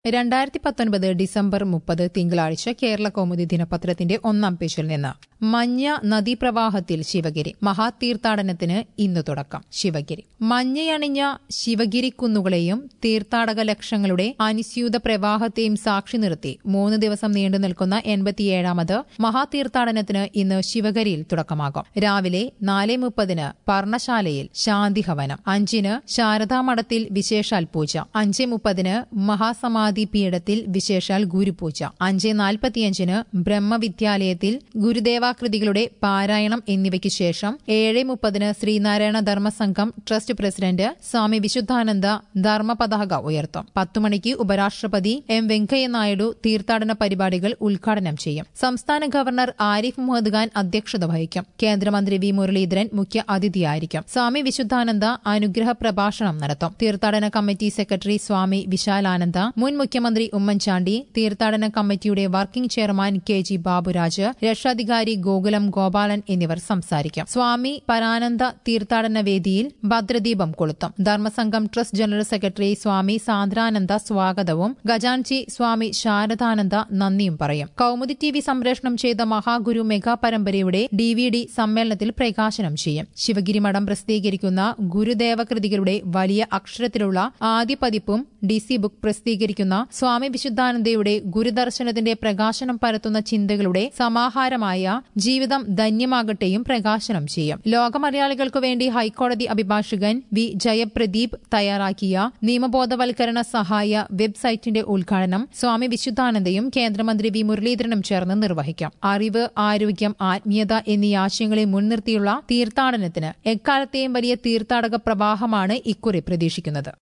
രണ്ടായിരത്തി പത്തൊൻപത് ഡിസംബർ മുപ്പത് തിങ്കളാഴ്ച കേരള കൗമുദി ദിനപത്രത്തിന്റെ ഒന്നാം പേജിൽ നിന്ന് മഞ്ഞ നദീപ്രവാഹത്തിൽ ശിവഗിരി മഹാതീർത്ഥാടനത്തിന് ഇന്ന് തുടക്കം ശിവഗിരി മഞ്ഞയണിഞ്ഞ ശിവഗിരി കുന്നുകളെയും തീർത്ഥാടക ലക്ഷങ്ങളുടെ അനുസ്യൂത പ്രവാഹത്തെയും സാക്ഷി നിർത്തി മൂന്ന് ദിവസം നീണ്ടു നിൽക്കുന്ന എൺപത്തിയേഴാമത് മഹാതീർത്ഥാടനത്തിന് ഇന്ന് ശിവഗിരിയിൽ തുടക്കമാകും രാവിലെ നാല് മുപ്പതിന് പർണശാലയിൽ ശാന്തിഹവനം അഞ്ചിന് ശാരദാമഠത്തിൽ വിശേഷാൽ പൂജ അഞ്ച് മുപ്പതിന് മഹാസമാധി പീഠത്തിൽ വിശേഷാൽ ഗുരുപൂജ അഞ്ച് നാൽപ്പത്തിയഞ്ചിന് ബ്രഹ്മവിദ്യാലയത്തിൽ ഗുരുദേവാകൃതികളുടെ പാരായണം എന്നിവയ്ക്ക് ശേഷം ഏഴ് മുപ്പതിന് ശ്രീനാരായണ ധർമ്മസംഘം ട്രസ്റ്റ് പ്രസിഡന്റ് സ്വാമി വിശുദ്ധാനന്ദ ധർമ്മ പതാക ഉയർത്തും പത്തുമണിക്ക് ഉപരാഷ്ട്രപതി എം വെങ്കയ്യ നായിഡു തീർത്ഥാടന പരിപാടികൾ ഉദ്ഘാടനം ചെയ്യും സംസ്ഥാന ഗവർണർ ആരിഫ് മുഹമ്മദ് ഖാൻ അധ്യക്ഷത വഹിക്കും കേന്ദ്രമന്ത്രി വി മുരളീധരൻ മുഖ്യ അതിഥിയായിരിക്കും സ്വാമി വിശുദ്ധാനന്ദ അനുഗ്രഹ പ്രഭാഷണം നടത്തും തീർത്ഥാടന കമ്മിറ്റി സെക്രട്ടറി സ്വാമി വിശാലാനന്ദ മുൻ മുഖ്യമന്ത്രി ഉമ്മൻചാണ്ടി തീർത്ഥാടന കമ്മിറ്റിയുടെ working chairman K G Baburaj രക്ഷാധികാരി ഗോകുലം ഗോപാലൻ എന്നിവർ സംസാരിക്കും സ്വാമി പരാനന്ദ തീർത്ഥാടന വേദിയിൽ ഭദ്രദീപം കൊളുത്തും Dharmasangham trust general secretary Swami Sandrananda സ്വാഗതവും ഖജാൻജി സ്വാമി ശാരദാനന്ദ നന്ദിയും പറയും കൌമുദി ടി വി സംപ്രേഷണം ചെയ്ത മഹാഗുരു മെഗാ പരമ്പരയുടെ ഡി വി ഡി സമ്മേളനത്തിൽ പ്രകാശനം ചെയ്യും ശിവഗിരി മഠം പ്രസിദ്ധീകരിക്കുന്ന ഗുരുദേവകൃതികളുടെ വലിയ അക്ഷരത്തിലുള്ള ആദ്യ പതിപ്പും ഡി സി ബുക്ക് പ്രസിദ്ധീകരിക്കുന്ന സ്വാമി വിശുദ്ധാനന്ദയുടെ ഗുരുദർശനത്തിന്റെ പ്രകാശനം പരത്തുന്ന ചിന്തകളുടെ സമാഹാരമായ ജീവിതം ധന്യമാകട്ടെയും പ്രകാശനം ചെയ്യും ലോകമലയാളികൾക്കു വേണ്ടി ഹൈക്കോടതി അഭിഭാഷകൻ വി ജയപ്രദീപ് തയ്യാറാക്കിയ നിയമബോധവൽക്കരണ സഹായ വെബ്സൈറ്റിന്റെ ഉദ്ഘാടനം സ്വാമി വിശുദ്ധാനന്ദയും കേന്ദ്രമന്ത്രി വി മുരളീധരനും ചേർന്ന് നിർവഹിക്കും അറിവ് ആരോഗ്യം ആത്മീയത എന്നീ ആശയങ്ങളെ മുൻനിർത്തിയുള്ള തീർത്ഥാടനത്തിന് എക്കാലത്തെയും വലിയ തീർത്ഥാടക പ്രവാഹമാണ് ഇക്കുറി പ്രതീക്ഷിക്കുന്നത്